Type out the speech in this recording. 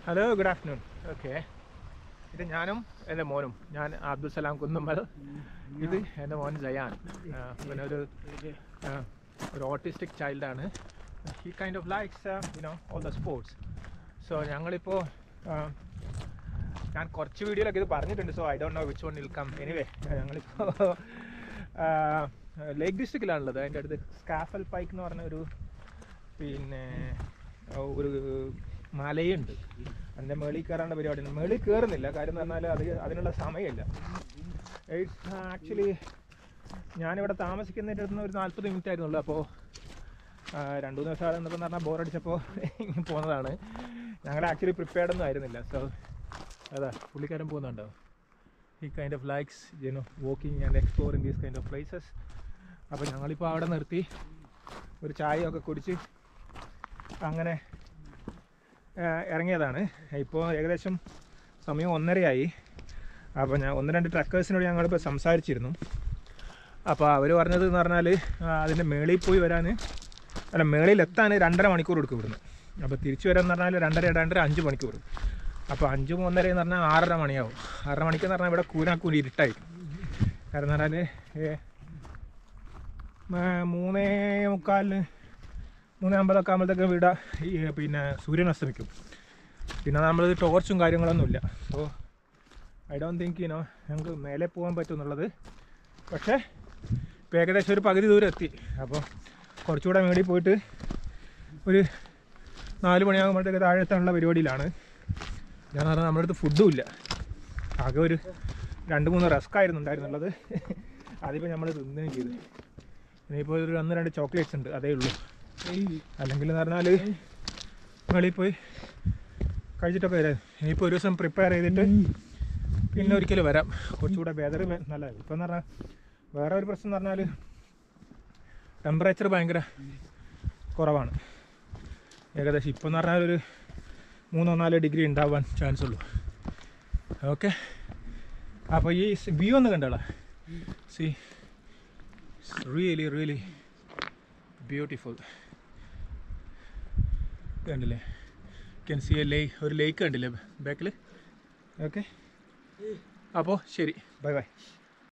hello good afternoon okay ഇത് ഞാനും എൻ്റെ മോനും ഞാൻ അബ്ദുൽ സലാം കുന്നുമ്മൽ ഇത് എൻ്റെ മോൻ ജയാൻ ആ, പിന്നെ ഒരു ആ, ഒരു ഓട്ടിസ്റ്റിക് ചൈൽഡാണ് he kind of likes you know all the sports so ഞങ്ങളിപ്പോൾ ഞാൻ കുറച്ച് വീഡിയോയിലൊക്കെ ഇത് പറഞ്ഞിട്ടുണ്ട് so I don't know which one will come anyway ഞങ്ങളിപ്പോൾ ലേക്ക് ഡിസ്ട്രിക്റ്റിലാണുള്ളത് അതിൻ്റെ അടുത്ത് സ്കാഫൽ പൈക്ക് എന്ന് പറഞ്ഞ ഒരു പിന്നെ ആ, ഒരു മലയുണ്ട് അതിൻ്റെ മേളിൽ കയറേണ്ട പരിപാടിയാണ് മേളിൽ കയറുന്നില്ല കാര്യം എന്ന് പറഞ്ഞാൽ അത് അതിനുള്ള സമയമില്ല ഇറ്റ്സ് ആക്ച്വലി ഞാനിവിടെ താമസിക്കുന്നതിൻ്റെ അടുത്ത് ഒരു നാൽപ്പത് മിനിറ്റ് ആയിരുന്നുള്ളൂ അപ്പോൾ രണ്ടു മൂന്ന് ദിവസം അവിടെ നിന്നപ്പോൾ പറഞ്ഞാൽ ബോറടിച്ചപ്പോൾ പോകുന്നതാണ് ഞങ്ങൾ ആക്ച്വലി പ്രിപ്പയർഡ് ഒന്നും ആയിരുന്നില്ല സോ അതാ പുള്ളിക്കാരൻ പോകുന്നുണ്ടോ ഈ kind of likes you know walking and exploring these kind of places അപ്പോൾ ഞങ്ങളിപ്പോൾ അവിടെ നിർത്തി ഒരു ചായയൊക്കെ കുടിച്ച് അങ്ങനെ ആ, ഇറങ്ങിയതാണ് ഇപ്പോൾ ഏകദേശം സമയം ഒന്നരയായി അപ്പോൾ ഞാൻ ഒന്ന് രണ്ട് ട്രക്കേഴ്സിനോട് ഞങ്ങളിപ്പോൾ സംസാരിച്ചിരുന്നു അപ്പോൾ അവർ പറഞ്ഞത് എന്ന് പറഞ്ഞാൽ അതിൻ്റെ മേളിൽ പോയി വരാൻ അല്ല മേളിൽ എത്താൻ രണ്ടര മണിക്കൂർ എടുക്കും ഇവിടുന്ന് അപ്പോൾ തിരിച്ചു വരാൻ പറഞ്ഞാൽ രണ്ടര രണ്ടര അഞ്ച് മണിക്കൂർ അപ്പോൾ അഞ്ചും ഒന്നര എന്ന് പറഞ്ഞാൽ ആറര മണിയാവും ആറര മണിക്കെന്ന് പറഞ്ഞാൽ ഇവിടെ കൂനാക്കൂരി ഇരുട്ടായി കാരണം എന്ന് പറഞ്ഞാൽ ഏ, മ- മൂന്നേ മുക്കാലിന് മൂന്ന് അമ്പതൊക്കെ ആകുമ്പോഴത്തേക്ക് വീട ഈ പിന്നെ സൂര്യൻ അസ്തമിക്കും പിന്നെ നമ്മളത് ടോർച്ചും കാര്യങ്ങളൊന്നുമില്ല so I don't think you know ഞങ്ങൾക്ക് മേലെ പോകാൻ പറ്റും എന്നുള്ളത് പക്ഷേ ഇപ്പോൾ ഏകദേശം ഒരു പകുതി ദൂരം എത്തി അപ്പോൾ കുറച്ചുകൂടെ മേളിൽ പോയിട്ട് ഒരു നാല് മണിയാകുമ്പോഴത്തേക്ക് താഴെ എത്താനുള്ള പരിപാടിയിലാണ് ഞാൻ പറഞ്ഞാൽ നമ്മുടെ അടുത്ത് ഫുഡും ഇല്ല ആകെ ഒരു രണ്ട് മൂന്ന് റസ്ക് ആയിരുന്നു ഉണ്ടായിരുന്നുള്ളത് അതിപ്പോൾ നമ്മൾ തിന്നുകയും ചെയ്തു ഇനിയിപ്പോൾ ഒരു ഒന്ന് രണ്ട് ചോക്ലേറ്റ്സ് ഉണ്ട് അതേ ഉള്ളൂ അല്ലെങ്കിൽ എന്ന് പറഞ്ഞാൽ വെളിയിൽ പോയി കഴിച്ചിട്ടൊക്കെ വരാം ഇനിയിപ്പോൾ ഒരു ദിവസം പ്രിപ്പയർ ചെയ്തിട്ട് പിന്നെ ഒരിക്കലും വരാം കുറച്ചുകൂടെ വെതർ നല്ലത് ഇപ്പം എന്ന് പറഞ്ഞാൽ വേറെ ഒരു പ്രശ്നം എന്ന് പറഞ്ഞാൽ ടെമ്പറേച്ചർ ഭയങ്കര കുറവാണ് ഏകദേശം ഇപ്പം എന്ന് പറഞ്ഞാൽ ഒരു മൂന്നോ നാലോ ഡിഗ്രി ഉണ്ടാവാൻ ചാൻസ് ഉള്ളൂ ഓക്കെ അപ്പോൾ ഈ വ്യൂ ഒന്ന് കണ്ടോളാം സി റിയലി റിയലി ബ്യൂട്ടിഫുൾ കണ്ടില്ലേ ക്യാൻ സി എ ലേക്ക് ഒരു ലേക്ക് കണ്ടില്ലേ ബാക്കിൽ ഓക്കെ അപ്പോൾ ശരി ബൈ ബൈ